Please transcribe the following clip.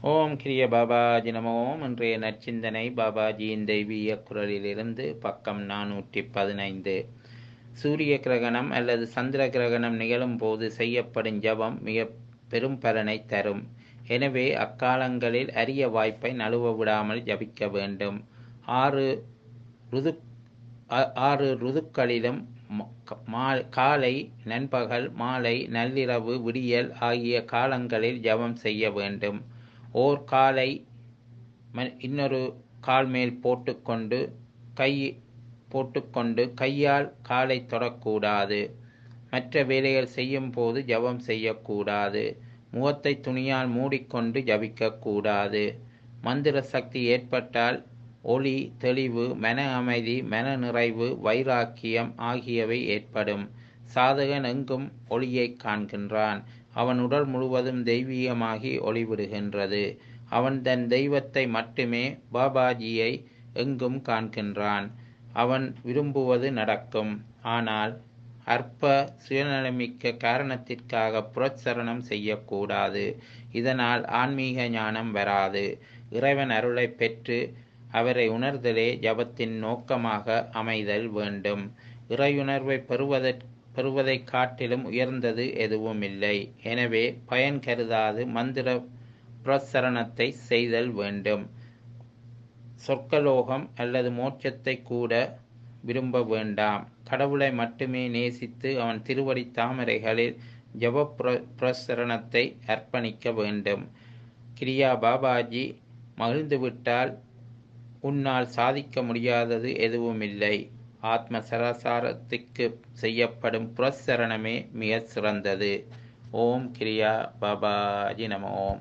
ஓம் கிரிய பாபாஜி நம ஓம் இன்றைய நற்சிந்தனை பாபாஜியின் தெய்வீக குரலிலிருந்து பக்கம் நானூற்றி பதினைந்து சூரிய கிரகணம் அல்லது சந்திர கிரகணம் நிகழும் போது செய்யப்படும் ஜபம் மிக பெரும் பலனை தரும் எனவே அக்காலங்களில் அரிய வாய்ப்பை நழுவ விடாமல் ஜபிக்க வேண்டும் ஆறு ருது ஆ- ஆறு ருதுக்களிலும் ம- மா காலை நண்பகல் மாலை நள்ளிரவு விடியல் ஆகிய காலங்களில் ஜபம் செய்ய வேண்டும் ஓர் காலை ம- இன்னொரு கால் மேல் போட்டுக்கொண்டு கை போட்டுக்கொண்டு கையால் காலை தொடக்கூடாது மற்ற வேலைகள் செய்யும் போது ஜபம் செய்யக்கூடாது முகத்தை துணியால் மூடிக்கொண்டு ஜபிக்கக்கூடாது மந்திர சக்தி ஏற்பட்டால் ஒளி தெளிவு மன அமைதி மன நிறைவு வைராக்கியம் ஆகியவை ஏற்படும் சாதகன் எங்கும் ஒளியை காண்கின்றான் அவன் உடல் முழுவதும் தெய்வீகமாகி ஒளிவிடுகின்றது அவன் தன் தெய்வத்தை மட்டுமே பாபாஜியை எங்கும் காண்கின்றான் அவன் விரும்புவது நடக்கும் ஆனால் அற்ப சுயநலமிக்க காரணத்திற்காக புரட்சரணம் செய்யக்கூடாது இதனால் ஆன்மீக ஞானம் வராது இறைவன் அருளை பெற்று அவரை உணர்தலே ஜபத்தின் நோக்கமாக அமைதல் வேண்டும் இறையுணர்வை பெறுவதற் பெறுவதைக் காட்டிலும் உயர்ந்தது எதுவும் இல்லை எனவே பயன் கருதாது மந்திர பிரசரணத்தை செய்தல் வேண்டும் சொர்க்கலோகம் அல்லது மோட்சத்தை கூட விரும்ப வேண்டாம் கடவுளை மட்டுமே நேசித்து அவன் திருவடி தாமரைகளில் ஜப பிர- பிரசரணத்தை அர்ப்பணிக்க வேண்டும் கிரியா பாபாஜி மகிழ்ந்துவிட்டால் உன்னால் சாதிக்க முடியாதது எதுவுமில்லை ஆத்ம சரசாரத்துக்கு செய்யப்படும் புரஸ்சரணமே மிக சிறந்தது ஓம் கிரியா பாபாஜி நம ஓம்